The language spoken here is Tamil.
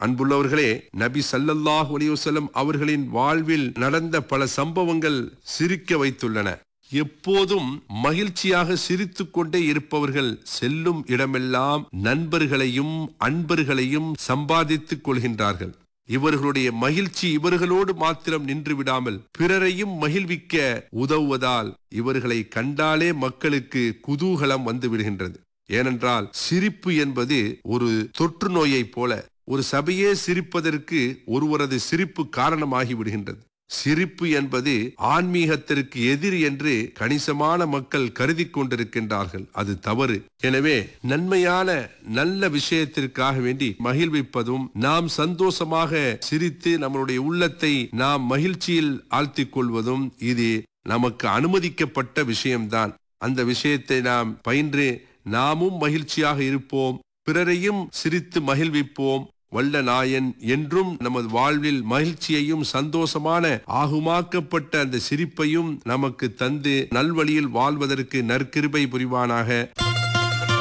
அன்புள்ளவர்களே நபி ஸல்லல்லாஹு அலைஹி வஸல்லம் அவர்களின் வாழ்வில் நடந்த பல சம்பவங்கள் சிரிக்க வைத்துள்ளன எப்போதும் மகிழ்ச்சியாக சிரித்துக் கொண்டே இருப்பவர்கள் செல்லும் இடமெல்லாம் நண்பர்களையும் அன்பர்களையும் சம்பாதித்துக் கொள்கின்றார்கள் இவர்களுடைய மகிழ்ச்சி இவர்களோடு மாத்திரம் நின்று விடாமல் பிறரையும் மகிழ்விக்க உதவுவதால் இவர்களை கண்டாலே மக்களுக்கு குதூகலம் வந்து விடுகின்றது ஏனென்றால் சிரிப்பு என்பது ஒரு தொற்று நோயைப் போல ஒரு சபையே சிரிப்பதற்கு ஒருவரது சிரிப்பு காரணமாகி விடுகின்றது சிரிப்பு என்பது ஆன்மீகத்திற்கு எதிரி என்று கணிசமான மக்கள் கருதி கொண்டிருக்கின்றார்கள் அது தவறு எனவே நன்மையான நல்ல விஷயத்திற்காக வேண்டி மகிழ்விப்பதும் நாம் சந்தோஷமாக சிரித்து நம்மளுடைய உள்ளத்தை நாம் மகிழ்ச்சியில் ஆழ்த்திக் கொள்வதும் இது நமக்கு அனுமதிக்கப்பட்ட விஷயம்தான் அந்த விஷயத்தை நாம் பயின்று நாமும் மகிழ்ச்சியாக இருப்போம் பிறரையும் சிரித்து மகிழ்விப்போம் வல்ல நாயன் என்றும் நமது வாழ்வில் மகிழ்ச்சியையும் சந்தோஷமான ஆகுமாக்கப்பட்ட அந்த சிரிப்பையும் நமக்கு தந்து நல்வழியில் வாழ்வதற்கு நற்கிருபை புரிவானாக